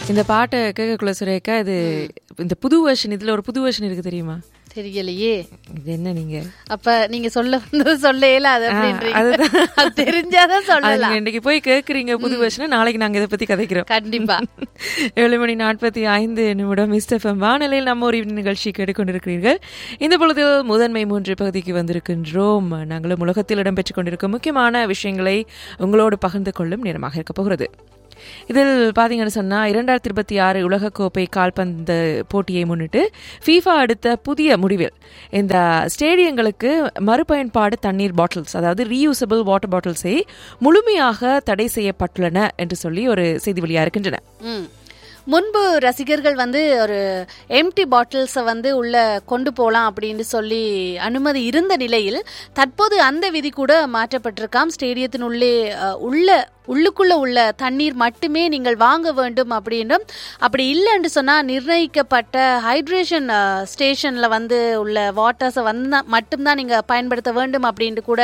இந்த பாட்டை கேட்கக்குள்ள சுரேக்கா இது இந்த புது வருஷன் இதுல ஒரு புது வருஷன் இருக்கு தெரியுமா தெரியலையே இது என்ன நீங்க அப்ப நீங்க சொல்ல வந்து சொல்ல இயலாது அப்படின்றீங்க அதுதான். அது தெரிஞ்சாதான் அது சொல்லலாம் நீங்க இன்னைக்கு போய் கேக்குறீங்க புது வருஷன் நாளைக்கு நாங்க இதை பத்தி கதைக்கிறோம் கண்டிப்பா ஏழு மணி நாற்பத்தி ஐந்து நிமிடம் மிஸ்டஃபம் வானிலையில் நம்ம ஒரு நிகழ்ச்சி கேட்டுக்கொண்டிருக்கிறீர்கள் இந்த பொழுதில் முதன்மை மூன்று பகுதிக்கு வந்திருக்கின்றோம் நாங்களும் உலகத்தில் இடம்பெற்றுக் கொண்டிருக்கும் முக்கியமான விஷயங்களை உங்களோடு பகிர்ந்து கொள்ளும் நேரமாக இருக்க போகிறது இதில் பார்த்தீங்கன்னு சொன்னால் இரண்டாயிரத்தி இருபத்தி ஆறு உலகக்கோப்பை கால்பந்து போட்டியை முன்னிட்டு ஃபீஃபா எடுத்த புதிய முடிவில் இந்த ஸ்டேடியங்களுக்கு மறுபயன்பாடு தண்ணீர் பாட்டில்ஸ் அதாவது ரீயூசபிள் வாட்டர் பாட்டில்ஸை முழுமையாக தடை செய்யப்பட்டுள்ளன என்று சொல்லி ஒரு செய்தி வெளியாக இருக்கின்றன ம். முன்பு ரசிகர்கள் வந்து ஒரு எம்டி பாட்டில்ஸை வந்து உள்ள கொண்டு போகலாம் அப்படின்னு சொல்லி அனுமதி இருந்த நிலையில் தற்போது அந்த விதி கூட மாற்றப்பட்டிருக்காம் ஸ்டேடியத்தின் உள்ளே அஹ், உள்ள உள்ளுக்குள்ள உள்ள தண்ணீர் மட்டுமே நீங்கள் வாங்க வேண்டும் அப்படின்னும் அப்படி இல்லைன்னு சொன்னால் நிர்ணயிக்கப்பட்ட ஹைட்ரேஷன் ஸ்டேஷனில் வந்து உள்ள வாட்டர்ஸை வந்து மட்டும்தான் நீங்கள் பயன்படுத்த வேண்டும் அப்படின்ட்டு கூட